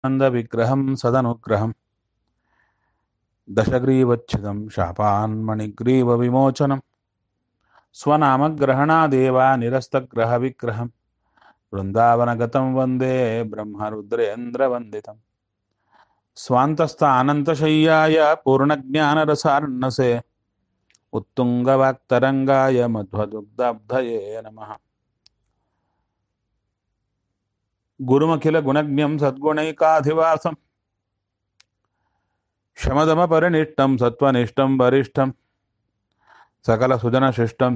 नन्दविग्रहं सदनुग्रहम् दशग्रीवच्छिदं शापान्मणिग्रीवविमोचनं स्वनामग्रहणादेव निरस्तग्रहविग्रहं वृन्दावनगतं वन्दे ब्रह्मरुद्रेन्द्रवन्दितम् स्वान्तस्थानन्तशय्याय पूर्णज्ञानरसार्णसे उत्तुङ्गवाक्तरङ्गाय मध्वदुग्धब्धये नमः गुरुमखिलगुणज्ञं सद्गुणैकाधिवासं शमदमपरिनिष्टं सत्त्वनिष्ठं वरिष्ठं सकलसुजनशिष्टं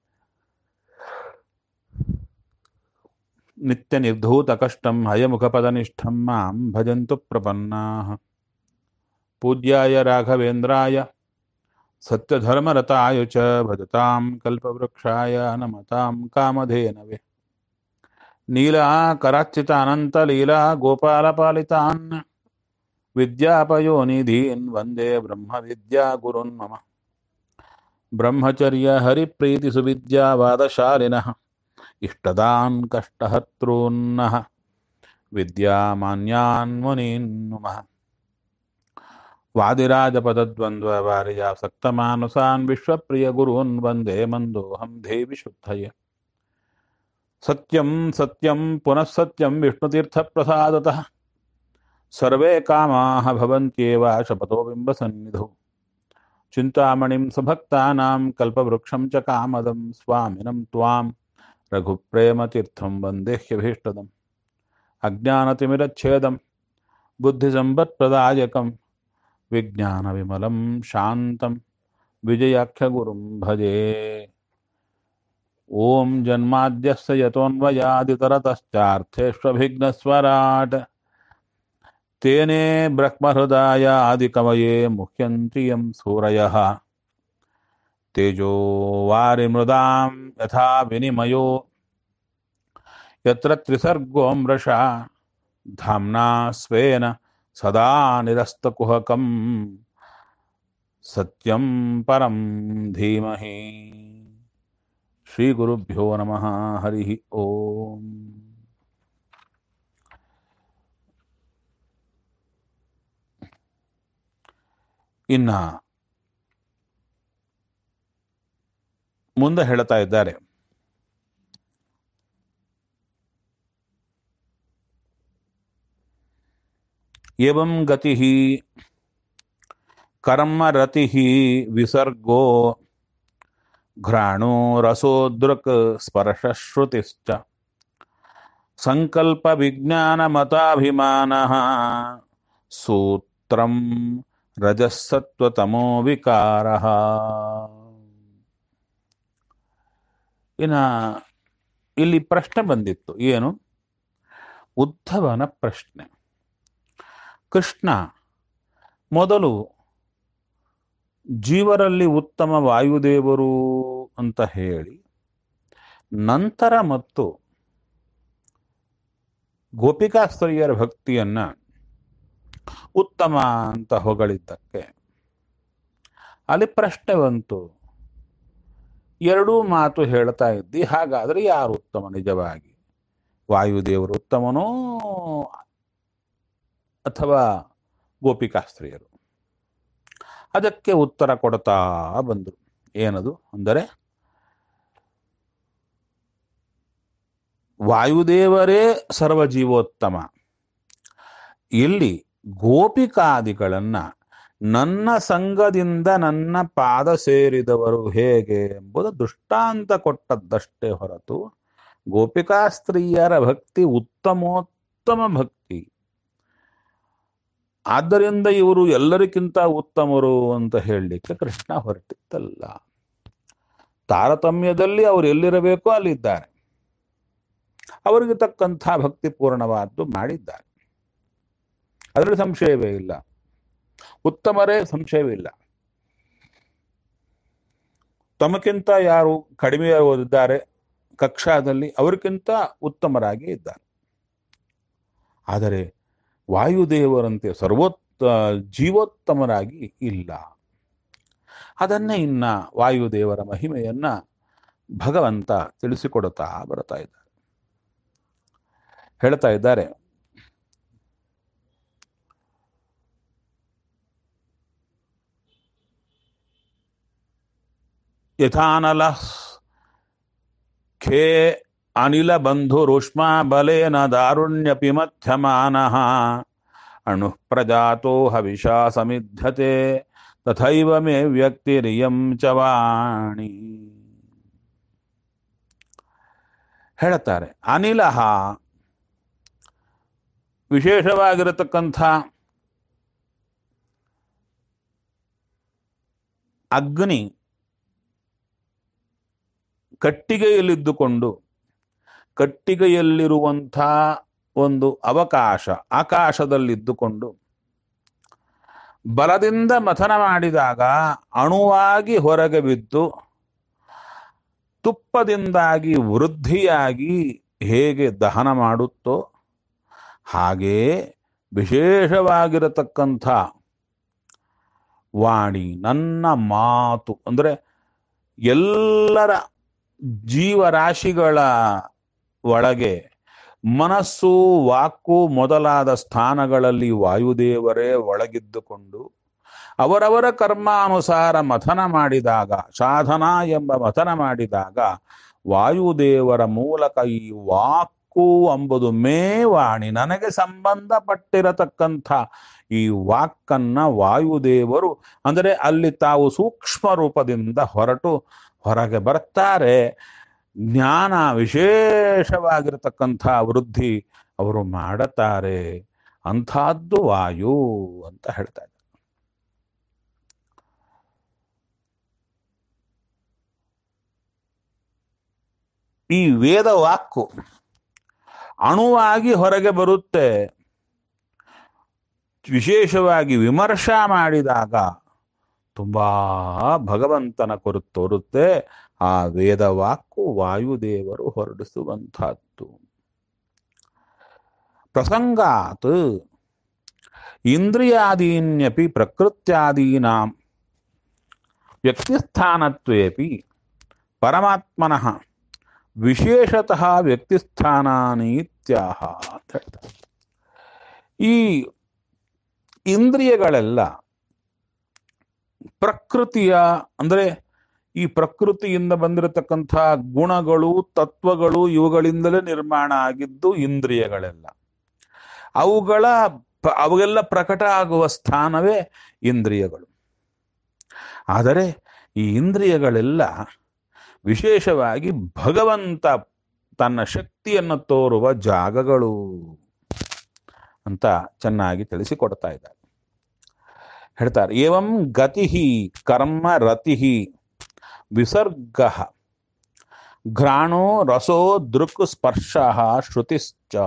नित्यनिर्धूतकष्टं हयमुखपदनिष्ठं मां भजन्तु प्रपन्नाः पूज्याय राघवेन्द्राय सत्यधर्मरताय च भजतां कल्पवृक्षाय नमतां कामधेनवे नीलाकराच्युतानन्तलीला गोपालपालितान् विद्यापयोनिधीन् वन्दे ब्रह्मविद्यागुरुन् मम ब्रह्मचर्यहरिप्रीतिसुविद्यावादशालिनः इष्टदान् कष्टहर्तॄन्नः विद्यामान्यान् मुनीन् नुमः वादिराजपदद्वन्द्ववारिजासक्तमानसान् विश्वप्रियगुरून् वन्दे मन्दोऽहं देवि शुद्धये सत्यं सत्यं पुनः सत्यं विष्णुतीर्थप्रसादतः सर्वे कामाः भवन्त्येव शपथो बिम्बसन्निधौ चिन्तामणिं सभक्तानां कल्पवृक्षं च कामदं स्वामिनं त्वां रघुप्रेमतीर्थं वन्देह्यभीष्टदम् अज्ञानतिमिरच्छेदं बुद्धिसम्पत्प्रदायकं विज्ञानविमलं शान्तं विजयाख्यगुरुं भजे ॐ जन्माद्यस्य यतोऽन्वयादितरतश्चार्थेष्वभिघ्नस्वराट् तेने ब्रह्महृदाय आदिकवये मुह्यन्ति यं सूरयः तेजो वारिमृदां यथा विनिमयो यत्र त्रिसर्गो मृषा धाम्ना स्वेन सदा निरस्तकुहकं सत्यं परं धीमहि ಶ್ರೀಗುರುಭ್ಯೋ ನಮಃ ಹರಿ ಓಂ ಇನ್ನ ಮುಂದೆ ಹೇಳ್ತಾ ಇದ್ದಾರೆ ಏವಂ ಗತಿ ಕರ್ಮರತಿ ವಿಸರ್ಗೋ घ्राणो रसोदृक् स्पर्शश्रुतिश्च सङ्कल्पविज्ञानमताभिमानः सूत्रं ರಜಸ್ಸತ್ವತಮೋ ವಿಕಾರ ಇನ್ನ ಇಲ್ಲಿ ಪ್ರಶ್ನೆ ಬಂದಿತ್ತು ಏನು ಉದ್ಧವನ ಪ್ರಶ್ನೆ ಕೃಷ್ಣ ಮೊದಲು ಜೀವರಲ್ಲಿ ಉತ್ತಮ ವಾಯುದೇವರು ಅಂತ ಹೇಳಿ ನಂತರ ಮತ್ತು ಗೋಪಿಕಾಸ್ತ್ರೀಯರ ಭಕ್ತಿಯನ್ನ ಉತ್ತಮ ಅಂತ ಹೊಗಳಿದ್ದಕ್ಕೆ ಅಲ್ಲಿ ಪ್ರಶ್ನೆ ಬಂತು ಎರಡೂ ಮಾತು ಹೇಳ್ತಾ ಇದ್ದಿ ಹಾಗಾದ್ರೆ ಯಾರು ಉತ್ತಮ ನಿಜವಾಗಿ ವಾಯುದೇವರು ಉತ್ತಮನೋ ಅಥವಾ ಗೋಪಿಕಾಸ್ತ್ರೀಯರು ಅದಕ್ಕೆ ಉತ್ತರ ಕೊಡ್ತಾ ಬಂದರು ಏನದು ಅಂದರೆ ವಾಯುದೇವರೇ ಸರ್ವಜೀವೋತ್ತಮ ಇಲ್ಲಿ ಗೋಪಿಕಾದಿಗಳನ್ನ ನನ್ನ ಸಂಘದಿಂದ ನನ್ನ ಪಾದ ಸೇರಿದವರು ಹೇಗೆ ಎಂಬುದು ದೃಷ್ಟಾಂತ ಕೊಟ್ಟದ್ದಷ್ಟೇ ಹೊರತು ಗೋಪಿಕಾಸ್ತ್ರೀಯರ ಭಕ್ತಿ ಉತ್ತಮೋತ್ತಮ ಭಕ್ತಿ ಆದ್ದರಿಂದ ಇವರು ಎಲ್ಲರಿಗಿಂತ ಉತ್ತಮರು ಅಂತ ಹೇಳಲಿಕ್ಕೆ ಕೃಷ್ಣ ಹೊರಟಿದ್ದಲ್ಲ ತಾರತಮ್ಯದಲ್ಲಿ ಅವರು ಎಲ್ಲಿರಬೇಕೋ ಅಲ್ಲಿದ್ದಾರೆ ಅವರಿಗೆ ತಕ್ಕಂಥ ಭಕ್ತಿ ಪೂರ್ಣವಾದ್ದು ಮಾಡಿದ್ದಾರೆ ಅದರಲ್ಲಿ ಸಂಶಯವೇ ಇಲ್ಲ ಉತ್ತಮರೇ ಸಂಶಯವಿಲ್ಲ ತಮಗಿಂತ ಯಾರು ಕಡಿಮೆ ಓದಿದ್ದಾರೆ ಕಕ್ಷಾದಲ್ಲಿ ಅವರಿಗಿಂತ ಉತ್ತಮರಾಗಿ ಇದ್ದಾರೆ ಆದರೆ ವಾಯುದೇವರಂತೆ ಸರ್ವೋತ್ತ ಜೀವೋತ್ತಮರಾಗಿ ಇಲ್ಲ ಅದನ್ನೇ ಇನ್ನ ವಾಯುದೇವರ ಮಹಿಮೆಯನ್ನ ಭಗವಂತ ತಿಳಿಸಿಕೊಡುತ್ತಾ ಬರ್ತಾ ಇದ್ದಾರೆ ಹೇಳ್ತಾ ಇದ್ದಾರೆ ಯಥಾನಲ ಖೇ ಅನಿಲ ಬಂಧುರುಷ್ಮಾ ಬಲೇನ ದಾರುಣ್ಯಪಿ ಮಧ್ಯಮಾನಃ ಅಣು ಪ್ರಜಾತೋ ಹವಿಷಾ ಸಮಿಧ್ಯತೆ ತಥೈವ ಮೇ ವ್ಯಕ್ತಿರಿಯಂ ಚ ವಾಣಿ ಹೇಳುತ್ತಾರೆ ಅನಿಲ ವಿಶೇಷವಾಗಿರತಕ್ಕಂಥ ಅಗ್ನಿ ಕಟ್ಟಿಗೆಯಲ್ಲಿದ್ದುಕೊಂಡು ಕಟ್ಟಿಗೆಯಲ್ಲಿರುವಂಥ ಒಂದು ಅವಕಾಶ ಆಕಾಶದಲ್ಲಿದ್ದುಕೊಂಡು ಬಲದಿಂದ ಮಥನ ಮಾಡಿದಾಗ ಅಣುವಾಗಿ ಹೊರಗೆ ಬಿದ್ದು ತುಪ್ಪದಿಂದಾಗಿ ವೃದ್ಧಿಯಾಗಿ ಹೇಗೆ ದಹನ ಮಾಡುತ್ತೋ ಹಾಗೆಯೇ ವಿಶೇಷವಾಗಿರತಕ್ಕಂಥ ವಾಣಿ ನನ್ನ ಮಾತು ಅಂದರೆ ಎಲ್ಲರ ಜೀವರಾಶಿಗಳ ಒಳಗೆ ಮನಸ್ಸು ವಾಕು ಮೊದಲಾದ ಸ್ಥಾನಗಳಲ್ಲಿ ವಾಯುದೇವರೇ ಒಳಗಿದ್ದುಕೊಂಡು ಅವರವರ ಕರ್ಮಾನುಸಾರ ಮಥನ ಮಾಡಿದಾಗ ಸಾಧನ ಎಂಬ ಮಥನ ಮಾಡಿದಾಗ ವಾಯುದೇವರ ಮೂಲಕ ಈ ವಾಕು ಎಂಬುದು ಮೇವಾಣಿ ನನಗೆ ಸಂಬಂಧಪಟ್ಟಿರತಕ್ಕಂಥ ಈ ವಾಕ್ಕನ್ನ ವಾಯುದೇವರು ಅಂದರೆ ಅಲ್ಲಿ ತಾವು ಸೂಕ್ಷ್ಮ ರೂಪದಿಂದ ಹೊರಟು ಹೊರಗೆ ಬರ್ತಾರೆ ಜ್ಞಾನ ವಿಶೇಷವಾಗಿರತಕ್ಕಂಥ ವೃದ್ಧಿ ಅವರು ಮಾಡುತ್ತಾರೆ ಅಂಥದ್ದು ವಾಯು ಅಂತ ಹೇಳ್ತಾರೆ ಈ ವೇದ ವಾಕ್ಕು ಅಣುವಾಗಿ ಹೊರಗೆ ಬರುತ್ತೆ ವಿಶೇಷವಾಗಿ ವಿಮರ್ಶ ಮಾಡಿದಾಗ ತುಂಬಾ ಭಗವಂತನ ಕುರಿತು ತೋರುತ್ತೆ ಆ ವೇದವಾಕ್ಕು ವಾಯುದೇವರು ಹೊರಡಿಸುವಂತಹದ್ದು ಪ್ರಸಂಗಾತ್ ಇಂದ್ರಿಯಾದೀನ್ಯಪಿ ಪ್ರಕೃತ್ಯಾದೀನಾಂ ವ್ಯಕ್ತಿಸ್ಥಾನತ್ವೇಪಿ ಪರಮಾತ್ಮನಃ ವಿಶೇಷತಃ ವ್ಯಕ್ತಿಸ್ಥಾನಾನಿ ಇತ್ಯಾಹ ಅಂತ ಹೇಳ್ತಾರೆ ಈ ಇಂದ್ರಿಯಗಳೆಲ್ಲ ಪ್ರಕೃತಿಯ ಅಂದರೆ ಈ ಪ್ರಕೃತಿಯಿಂದ ಬಂದಿರತಕ್ಕಂಥ ಗುಣಗಳು ತತ್ವಗಳು ಇವುಗಳಿಂದಲೇ ನಿರ್ಮಾಣ ಆಗಿದ್ದು ಇಂದ್ರಿಯಗಳೆಲ್ಲ ಅವುಗಳ ಪ- ಅವೆಲ್ಲ ಪ್ರಕಟ ಆಗುವ ಸ್ಥಾನವೇ ಇಂದ್ರಿಯಗಳು ಆದರೆ ಈ ಇಂದ್ರಿಯಗಳೆಲ್ಲ ವಿಶೇಷವಾಗಿ ಭಗವಂತ ತನ್ನ ಶಕ್ತಿಯನ್ನು ತೋರುವ ಜಾಗಗಳು ಅಂತ ಚೆನ್ನಾಗಿ ತಿಳಿಸಿಕೊಡ್ತಾ ಇದ್ದಾರೆ ಹೇಳ್ತಾರೆ ಏವಂ ಗತಿ ಕರ್ಮ ರತಿ ವಿಸರ್ಗ ಘ್ರಾಣೋ ರಸೋ ದೃಕ್ ಸ್ಪರ್ಶ ಶ್ರುತಿಶ್ಚ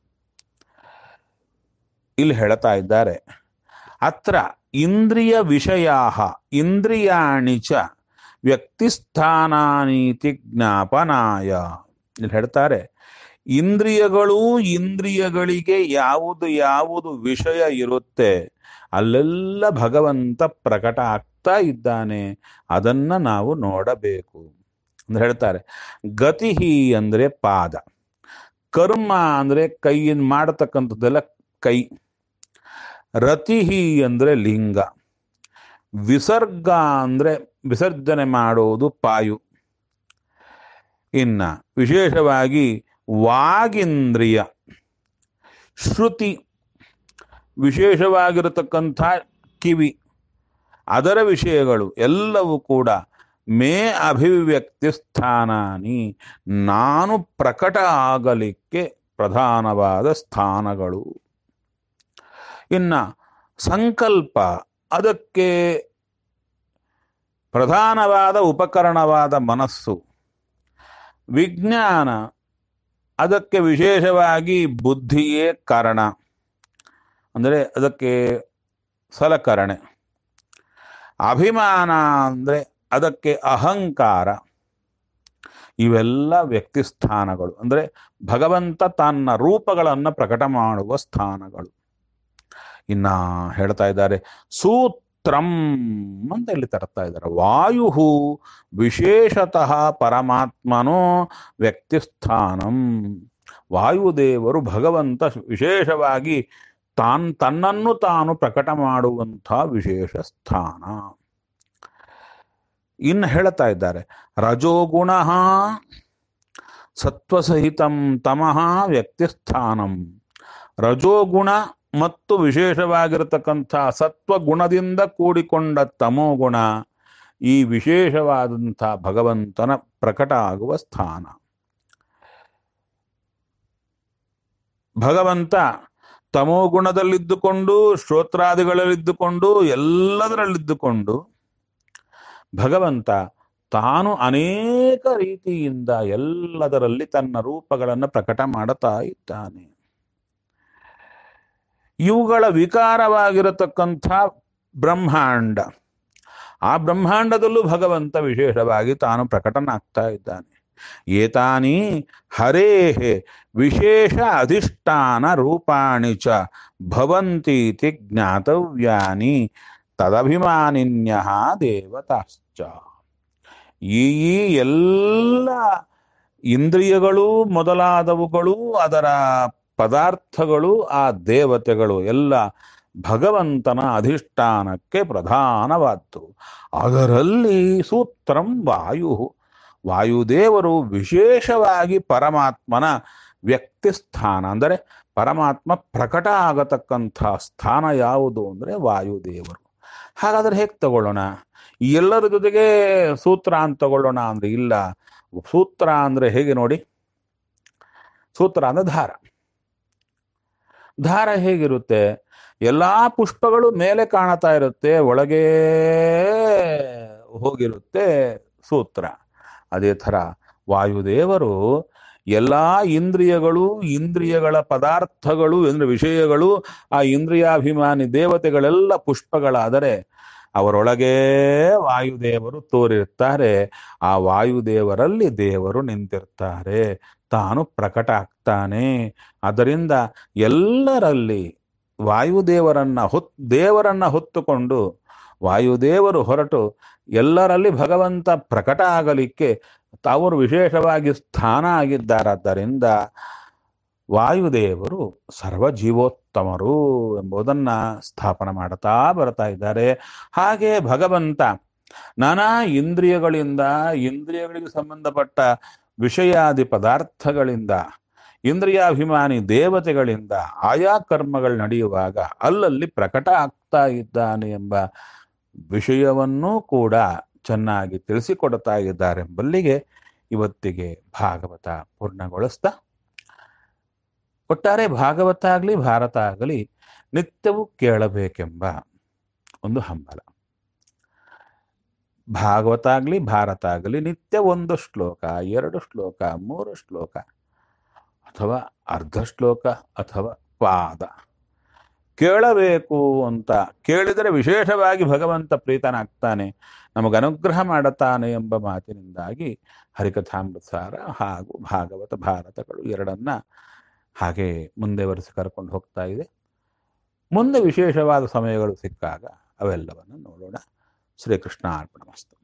ಇಲ್ಲಿ ಹೇಳ್ತಾ ಇದ್ದಾರೆ ಅತ್ರ ಇಂದ್ರಿಯ ವಿಷಯಾ ಇಂದ್ರಿಯಾಣಿ ಚ ವ್ಯಕ್ತಿಸ್ಥಾನಾನೀತಿ ಜ್ಞಾಪನಾಯ ಇಲ್ಲಿ ಹೇಳ್ತಾರೆ ಇಂದ್ರಿಯಗಳು ಇಂದ್ರಿಯಗಳಿಗೆ ಯಾವುದು ಯಾವುದು ವಿಷಯ ಇರುತ್ತೆ ಅಲ್ಲೆಲ್ಲ ಭಗವಂತ ಪ್ರಕಟ ಆಗ್ತಾ ಇದ್ದಾನೆ ಅದನ್ನ ನಾವು ನೋಡಬೇಕು ಅಂತ ಹೇಳ್ತಾರೆ ಗತಿಹಿ ಅಂದ್ರೆ ಪಾದ ಕರ್ಮ ಅಂದ್ರೆ ಕೈಯಿಂದ ಮಾಡತಕ್ಕಂಥದ್ದೆಲ್ಲ ಕೈ ರತಿಹಿ ಅಂದ್ರೆ ಲಿಂಗ ವಿಸರ್ಗ ಅಂದ್ರೆ ವಿಸರ್ಜನೆ ಮಾಡೋದು ಪಾಯು ಇನ್ನ ವಿಶೇಷವಾಗಿ ವಾಗೀಂದ್ರಿಯ ಶ್ರುತಿ ವಿಶೇಷವಾಗಿರತಕ್ಕಂಥ ಕಿವಿ ಅದರ ವಿಷಯಗಳು ಎಲ್ಲವೂ ಕೂಡ ಮೇ ಅಭಿವ್ಯಕ್ತಿ ಸ್ಥಾನಾನಿ ನಾನು ಪ್ರಕಟ ಆಗಲಿಕ್ಕೆ ಪ್ರಧಾನವಾದ ಸ್ಥಾನಗಳು ಇನ್ನ ಸಂಕಲ್ಪ ಅದಕ್ಕೆ ಪ್ರಧಾನವಾದ ಉಪಕರಣವಾದ ಮನಸ್ಸು ವಿಜ್ಞಾನ ಅದಕ್ಕೆ ವಿಶೇಷವಾಗಿ ಬುದ್ಧಿಯೇ ಕಾರಣ ಅಂದರೆ ಅದಕ್ಕೆ ಸಲಕರಣೆ ಅಭಿಮಾನ ಅಂದರೆ ಅದಕ್ಕೆ ಅಹಂಕಾರ ಇವೆಲ್ಲ ವ್ಯಕ್ತಿ ಸ್ಥಾನಗಳು ಅಂದರೆ ಭಗವಂತ ತನ್ನ ರೂಪಗಳನ್ನು ಪ್ರಕಟ ಮಾಡುವ ಸ್ಥಾನಗಳು ಇನ್ನ ಹೇಳ್ತಾ ಇದ್ದಾರೆ ಸೂತ್ರಂ ಅಂತ ಇಲ್ಲಿ ತರ್ತಾ ಇದ್ದಾರೆ ವಾಯು ವಿಶೇಷತಃ ಪರಮಾತ್ಮನೋ ವ್ಯಕ್ತಿಸ್ಥಾನಂ ವಾಯುದೇವರು ಭಗವಂತ ವಿಶೇಷವಾಗಿ ತಾನ್ ತನ್ನನ್ನು ತಾನು ಪ್ರಕಟ ಮಾಡುವಂಥ ವಿಶೇಷ ಸ್ಥಾನ ಇನ್ನು ಹೇಳ್ತಾ ಇದ್ದಾರೆ ರಜೋಗುಣ ಸತ್ವಸಹಿತಂ ತಮಃ ವ್ಯಕ್ತಿಸ್ಥಾನಂ ರಜೋಗುಣ ಮತ್ತು ವಿಶೇಷವಾಗಿರತಕ್ಕಂಥ ಸತ್ವಗುಣದಿಂದ ಕೂಡಿಕೊಂಡ ತಮೋಗುಣ ಈ ವಿಶೇಷವಾದಂಥ ಭಗವಂತನ ಪ್ರಕಟ ಆಗುವ ಸ್ಥಾನ ಭಗವಂತ ತಮೋಗುಣದಲ್ಲಿದ್ದುಕೊಂಡು ಶ್ರೋತ್ರಾದಿಗಳಲ್ಲಿದ್ದುಕೊಂಡು ಎಲ್ಲದರಲ್ಲಿದ್ದುಕೊಂಡು ಭಗವಂತ ತಾನು ಅನೇಕ ರೀತಿಯಿಂದ ಎಲ್ಲದರಲ್ಲಿ ತನ್ನ ರೂಪಗಳನ್ನು ಪ್ರಕಟ ಮಾಡುತ್ತಾ ಇದ್ದಾನೆ ಇವುಗಳ ವಿಕಾರವಾಗಿರತಕ್ಕಂಥ ಬ್ರಹ್ಮಾಂಡ ಆ ಬ್ರಹ್ಮಾಂಡದಲ್ಲೂ ಭಗವಂತ ವಿಶೇಷವಾಗಿ ತಾನು ಪ್ರಕಟನಾಗ್ತಾ ಇದ್ದಾನೆ ಏತಾನಿ ಹರೇಹೆ ವಿಶೇಷ ಅಧಿಷ್ಠಾನ ರೂಪಾಣಿ ಚ ಭವಂತೀತಿ ಜ್ಞಾತವ್ಯಾನಿ ತದಭಿಮಾನಿನ್ಯ ದೇವತಾಶ್ಚ ಈ ಈ ಎಲ್ಲ ಇಂದ್ರಿಯಗಳು ಮೊದಲಾದವುಗಳು ಅದರ ಪದಾರ್ಥಗಳು ಆ ದೇವತೆಗಳು ಎಲ್ಲ ಭಗವಂತನ ಅಧಿಷ್ಠಾನಕ್ಕೆ ಪ್ರಧಾನವಾದ್ದು ಅದರಲ್ಲಿ ಸೂತ್ರಂ ವಾಯು ವಾಯುದೇವರು ವಿಶೇಷವಾಗಿ ಪರಮಾತ್ಮನ ವ್ಯಕ್ತಿ ಸ್ಥಾನ ಅಂದರೆ ಪರಮಾತ್ಮ ಪ್ರಕಟ ಆಗತಕ್ಕಂಥ ಸ್ಥಾನ ಯಾವುದು ಅಂದರೆ ವಾಯುದೇವರು ಹಾಗಾದ್ರೆ ಹೇಗೆ ತಗೊಳ್ಳೋಣ ಎಲ್ಲರ ಜೊತೆಗೆ ಸೂತ್ರ ಅಂತ ತಗೊಳ್ಳೋಣ ಅಂದ್ರೆ ಇಲ್ಲ ಸೂತ್ರ ಅಂದ್ರೆ ಹೇಗೆ ನೋಡಿ ಸೂತ್ರ ಅಂದ್ರೆ ದಾರ ದಾರ ಹೇಗಿರುತ್ತೆ ಎಲ್ಲಾ ಪುಷ್ಪಗಳು ಮೇಲೆ ಕಾಣತಾ ಇರುತ್ತೆ ಒಳಗೆ ಹೋಗಿರುತ್ತೆ ಸೂತ್ರ ಅದೇ ಥರ ವಾಯುದೇವರು ಎಲ್ಲಾ ಇಂದ್ರಿಯಗಳು ಇಂದ್ರಿಯಗಳ ಪದಾರ್ಥಗಳು ಅಂದ್ರೆ ವಿಷಯಗಳು ಆ ಇಂದ್ರಿಯಾಭಿಮಾನಿ ದೇವತೆಗಳೆಲ್ಲ ಪುಷ್ಪಗಳಾದರೆ ಅವರೊಳಗೇ ವಾಯುದೇವರು ತೋರಿರ್ತಾರೆ ಆ ವಾಯುದೇವರಲ್ಲಿ ದೇವರು ನಿಂತಿರ್ತಾರೆ ತಾನು ಪ್ರಕಟ ಆಗ್ತಾನೆ ಅದರಿಂದ ಎಲ್ಲರಲ್ಲಿ ವಾಯುದೇವರನ್ನ ಹೊತ್ ದೇವರನ್ನ ಹೊತ್ತುಕೊಂಡು ವಾಯುದೇವರು ಹೊರಟು ಎಲ್ಲರಲ್ಲಿ ಭಗವಂತ ಪ್ರಕಟ ಆಗಲಿಕ್ಕೆ ಅವರು ವಿಶೇಷವಾಗಿ ಸ್ಥಾನ ಆಗಿದ್ದಾರಾದ್ದರಿಂದ ವಾಯುದೇವರು ಸರ್ವಜೀವೋತ್ತಮರು ಎಂಬುದನ್ನ ಸ್ಥಾಪನ ಮಾಡ್ತಾ ಬರ್ತಾ ಇದ್ದಾರೆ ಹಾಗೆ ಭಗವಂತ ನಾನಾ ಇಂದ್ರಿಯಗಳಿಂದ ಇಂದ್ರಿಯಗಳಿಗೆ ಸಂಬಂಧಪಟ್ಟ ವಿಷಯಾದಿ ಪದಾರ್ಥಗಳಿಂದ ಇಂದ್ರಿಯಾಭಿಮಾನಿ ದೇವತೆಗಳಿಂದ ಆಯಾ ಕರ್ಮಗಳು ನಡೆಯುವಾಗ ಅಲ್ಲಲ್ಲಿ ಪ್ರಕಟ ಆಗ್ತಾ ಇದ್ದಾನೆ ಎಂಬ ವಿಷಯವನ್ನೂ ಕೂಡ ಚೆನ್ನಾಗಿ ತಿಳಿಸಿಕೊಡ್ತಾ ಇದ್ದಾರೆಂಬಲ್ಲಿಗೆ ಇವತ್ತಿಗೆ ಭಾಗವತ ಪೂರ್ಣಗೊಳಿಸ್ತಾ ಒಟ್ಟಾರೆ ಭಾಗವತ ಆಗಲಿ ಭಾರತ ಆಗಲಿ ನಿತ್ಯವೂ ಕೇಳಬೇಕೆಂಬ ಒಂದು ಹಂಬಲ ಭಾಗವತ ಆಗಲಿ ಭಾರತ ಆಗಲಿ ನಿತ್ಯ ಒಂದು ಶ್ಲೋಕ ಎರಡು ಶ್ಲೋಕ ಮೂರು ಶ್ಲೋಕ ಅಥವಾ ಅರ್ಧ ಶ್ಲೋಕ ಅಥವಾ ಪಾದ ಕೇಳಬೇಕು ಅಂತ ಕೇಳಿದರೆ ವಿಶೇಷವಾಗಿ ಭಗವಂತ ಪ್ರೀತನಾಗ್ತಾನೆ ನಮಗೆ ಅನುಗ್ರಹ ಮಾಡುತ್ತಾನೆ ಎಂಬ ಮಾತಿನಿಂದಾಗಿ ಹರಿಕಥಾಮೃತಸಾರ ಹಾಗೂ ಭಾಗವತ ಭಾರತಗಳು ಎರಡನ್ನ ಹಾಗೆ ಮುಂದೆ ವರೆಸಿ ಕರ್ಕೊಂಡು ಹೋಗ್ತಾ ಇದೆ ಮುಂದೆ ವಿಶೇಷವಾದ ಸಮಯಗಳು ಸಿಕ್ಕಾಗ ಅವೆಲ್ಲವನ್ನು ನೋಡೋಣ ಶ್ರೀಕೃಷ್ಣ ಅರ್ಪಣಮಸ್ತು